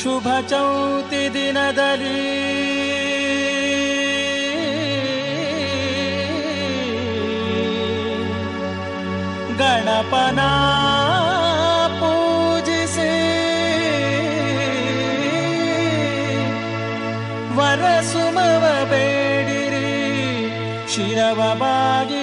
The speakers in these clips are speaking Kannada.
ಶುಭ ಚೌತಿ ದಿನದಲ್ಲಿ ಗಣಪನ ಪೂಜಿಸಿ ವರಸುಮವ ಬೇಡಿರಿ ಶಿರವ ಬಾಗಿ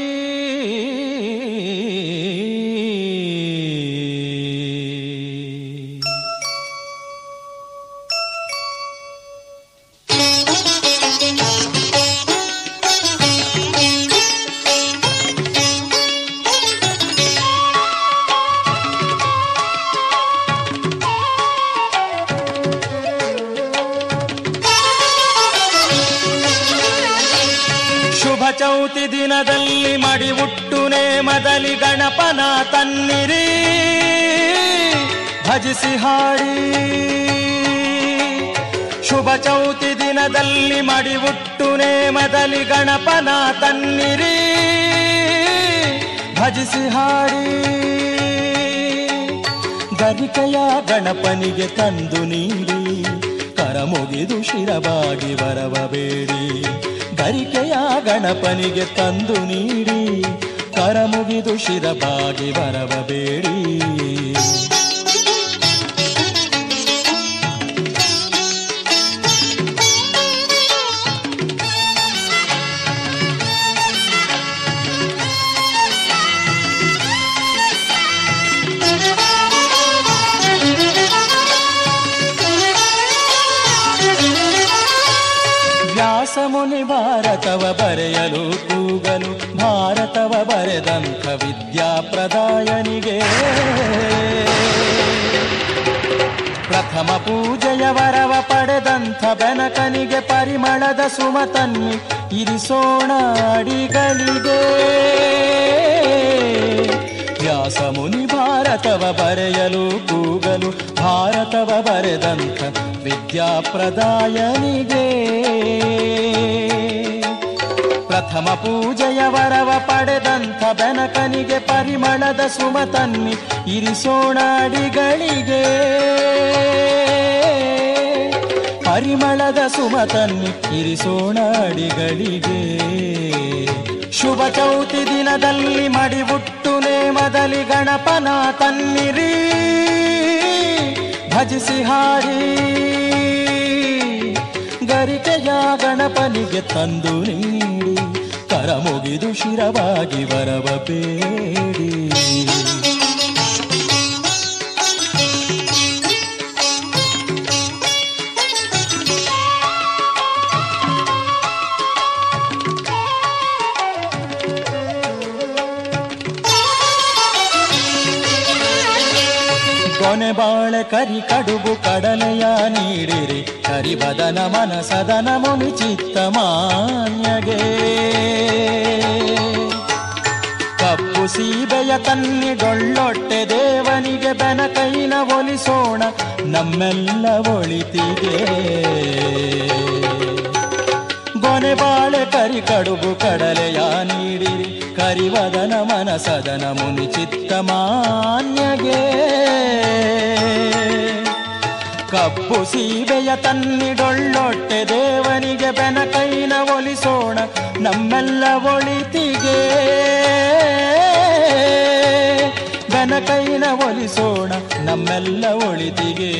ಶುಭ ಚೌತಿ ದಿನದಲ್ಲಿ ಮಡಿ ಹುಟ್ಟುನೆ ಮದಲಿ ಗಣಪನ ತನ್ನಿರಿ ಭಜಿಸಿ ಹಾಡಿ ಶುಭ ಚೌತಿ ದಿನದಲ್ಲಿ ಮಡಿ ಹುಟ್ಟುನೆ ಮದಲಿ ಗಣಪನ ತನ್ನಿರಿ ಭಜಿಸಿ ಹಾಡಿ ಗರಿಕೆಯ ಗಣಪನಿಗೆ ತಂದು ನೀಡಿ ಕರ ಮುಗಿದು ಶಿರವಾಗಿ ಬರವ ಬೇಡಿ ಗರಿಕೆಯ ಗಣಪನಿಗೆ ತಂದು ನೀಡಿ ಕರ ಮುಗಿದು ಶಿರವಾಗಿ ಬರವ ಬೇಡಿ ವ್ಯಾಸ ಮುನಿ ಭಾರತವ ಬರೆಯಲು ಕೂಗಲು ಭಾರತವ ಬರೆದಂಥ ವಿದ್ಯಾ ಪ್ರದಾಯನಿಗೆ ಪ್ರಥಮ ಪೂಜೆಯ ವರವ ಪಡೆದಂಥ ಬೆನಕನಿಗೆ ಪರಿಮಳದ ಸುಮತನ್ನಿ ಇರಿಸೋಣ ಅಡಿಗಳಿಗೆ ವ್ಯಾಸ ಮುನಿ ಭಾರತವ ಬರೆಯಲು ಕೂಗಲು ಭಾರತವ ಬರೆದಂಥ ವಿದ್ಯಾ ಪ್ರದಾಯನಿಗೆ ಪ್ರಥಮ ಪೂಜೆಯ ವರವ ಪಡೆದಂಥ ಬೆನಕನಿಗೆ ಪರಿಮಳದ ಸುಮತನ್ನಿ ಇರಿಸೋಣ ಅಡಿಗಳಿಗೆ ಪರಿಮಳದ ಸುಮತನ್ನಿ ಇರಿಸೋಣ ಅಡಿಗಳಿಗೆ ಶುಭ ಚೌತಿ ದಿನದಲ್ಲಿ ಮಡಿಬುಟ್ಟು ನೇಮದಲ್ಲಿ ಗಣಪನ ತನ್ನಿರಿ ಭಜಿಸಿ ಹಾಡಿ ಗರಿಕೆಯ ಗಣಪನಿಗೆ ತಂದು ನೀಡಿ ಕರ ಮುಗಿದು ಶಿರವಾಗಿ ಬರವ ಬೇಡಿ ಕೊನೆ ಬಾಳೆ ಕರಿ ಕಡುಬು ಕಡಲೆಯ ನೀಡಿರಿ ಕರಿಬದನ ಮನಸದನ ಮುನಿ ಚಿತ್ತ ಮಾನ್ಯಗೆ ಕಪ್ಪು ಸೀಬೆಯ ತನ್ನಿಡೊಳ್ಳೊಟ್ಟೆ ದೇವನಿಗೆ ಬೆನಕೈನ ಒಲಿಸೋಣ ನಮ್ಮೆಲ್ಲ ಒಳಿತಿಗೆ ಗೊನೆ ಬಾಳೆ ಕರಿ ಕಡುಬು ಕಡಲೆಯ ನೀಡಿರಿ ಕರಿವದನ ಮನಸದನ ಮುನಿ ಚಿತ್ತ ಮಾನ್ಯಗೆ ಕಪ್ಪು ಸೀಬೆಯ ತನ್ನಿಡೊಳ್ಳೊಟ್ಟೆ ದೇವನಿಗೆ ಬೆನಕೈನ ಒಲಿಸೋಣ ನಮ್ಮೆಲ್ಲ ಒಳಿತಿಗೆ ಬೆನಕೈನ ಒಲಿಸೋಣ ನಮ್ಮೆಲ್ಲ ಒಳಿತಿಗೆ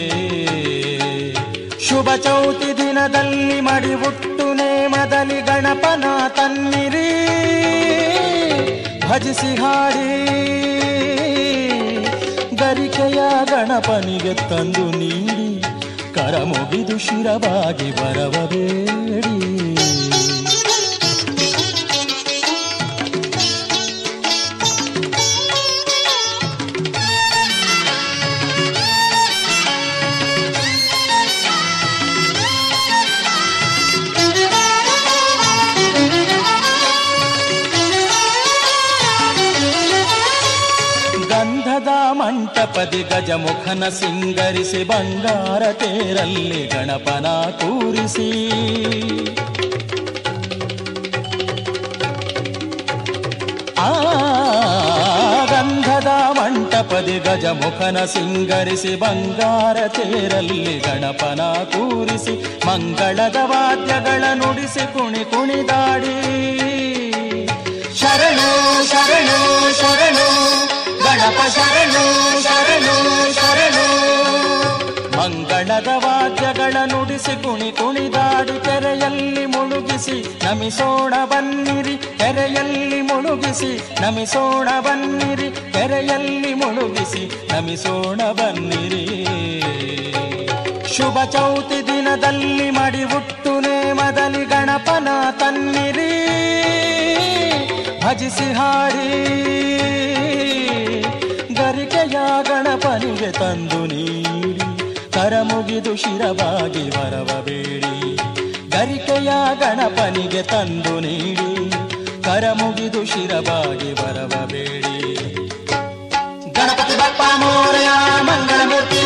ಶುಭ ಚೌತಿ ದಿನದಲ್ಲಿ ಮಡಿಬುಟ್ಟು ನೇಮದಲ್ಲಿ ಗಣಪನ ತನ್ನಿರಿ ಭಜಿಸಿ ಹಾಡಿ ಗರಿಕೆಯ ಗಣಪನಿಗೆ ತಂದು ನೀಡಿ ಕರ ಮುಗಿದು ಶಿರವಾಗಿ ಬರವಬೇಡಿ ಗಂಧದ ಮಂಟಪದಿ ಗಜಮುಖನ ಸಿಂಗರಿಸಿ ಬಂಗಾರ ತೇರಲ್ಲಿ ಗಣಪನ ಕೂರಿಸಿ ಆ ಗಂಧದ ಮಂಟಪ ಮಂಟಪದಿ ಗಜಮುಖನ ಸಿಂಗರಿಸಿ ಬಂಗಾರ ತೇರಲ್ಲಿ ಗಣಪನ ಕೂರಿಸಿ ಮಂಗಳದ ವಾದ್ಯಗಳ ನುಡಿಸಿ ಕುಣಿ ಕುಣಿದಾಡಿ ಶರಣು ಶರಣು ಶರಣು ಗಣಪ ಶರಣು ಶರಣು ಶರಣು ಮಂಗಳದ ವಾದ್ಯಗಳ ನುಡಿಸಿ ಕುಣಿ ಕುಣಿದಾಡಿ ಕೆರೆಯಲ್ಲಿ ಮುಳುಗಿಸಿ ನಮಿಸೋಣ ಬನ್ನಿರಿ ಕೆರೆಯಲ್ಲಿ ಮುಳುಗಿಸಿ ನಮಿಸೋಣ ಬನ್ನಿರಿ ಕೆರೆಯಲ್ಲಿ ಮುಳುಗಿಸಿ ನಮಿಸೋಣ ಬನ್ನಿರಿ ಶುಭ ಚೌತಿ ದಿನದಲ್ಲಿ ಮಡಿ ಹುಟ್ಟು ನೇಮದಲ್ಲಿ ಗಣಪನ ತನ್ನಿರಿ ಭಜಿಸಿ ಹಾಡಿ ಗರಿಕೆಯ ಗಣಪನಿಗೆ ತಂದು ನೀಡಿ ಕರಮುಗಿದು ಶಿರವಾಗಿ ವರವ ಬೇಡಿ ಗರಿಕೆಯ ಗಣಪನಿಗೆ ತಂದು ನೀಡಿ ಕರಮುಗಿದು ಶಿರವಾಗಿ ವರವ ಬೇಡಿ ಗಣಪತಿ ಬಪ್ಪ ಮೋರೆಯ ಮಂಗಳ ಮೂರ್ತಿ